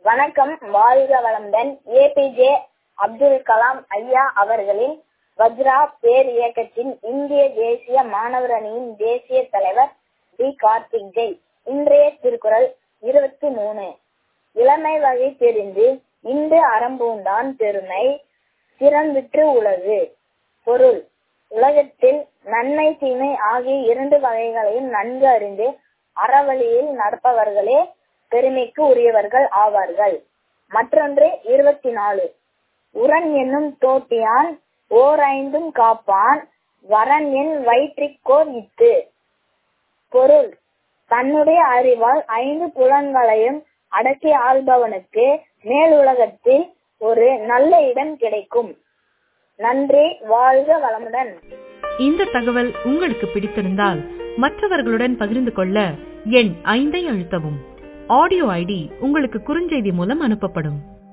வணக்கம் வாழ்க வளமுடன் ஏபிஜே அப்துல் கலாம் ஐயா அவர்களின் வஜ்ரா பேர் இயக்கத்தின் இந்திய தேசிய மாணவர் அணியின் தேசிய தலைவர் டி கார்த்திக் ஜெய் இன்றைய திருக்குறள் இருபத்தி மூணு இளமை வகை தெரிந்து இன்று அறம்பூண்டான் பெருமை திறம்பிற்று உலகு பொருள் உலகத்தில் நன்மை தீமை ஆகிய இரண்டு வகைகளையும் நன்கு அறிந்து அறவழியில் நடப்பவர்களே பெருமைக்கு உரியவர்கள் ஆவார்கள் மற்றொன்று இருபத்தி நாலு உரன் என்னும் தோட்டியான் ஓர் ஐந்தும் காப்பான் வரன் என் வயிற்றிக்கோர் இத்து பொருள் தன்னுடைய அறிவால் ஐந்து புலன்களையும் அடக்கி ஆள்பவனுக்கு மேல் உலகத்தில் ஒரு நல்ல இடம் கிடைக்கும் நன்றி வாழ்க வளமுடன் இந்த தகவல் உங்களுக்கு பிடித்திருந்தால் மற்றவர்களுடன் பகிர்ந்து கொள்ள எண் ஐந்தை அழுத்தவும் ஆடியோ ஐடி உங்களுக்கு குறுஞ்செய்தி மூலம் அனுப்பப்படும்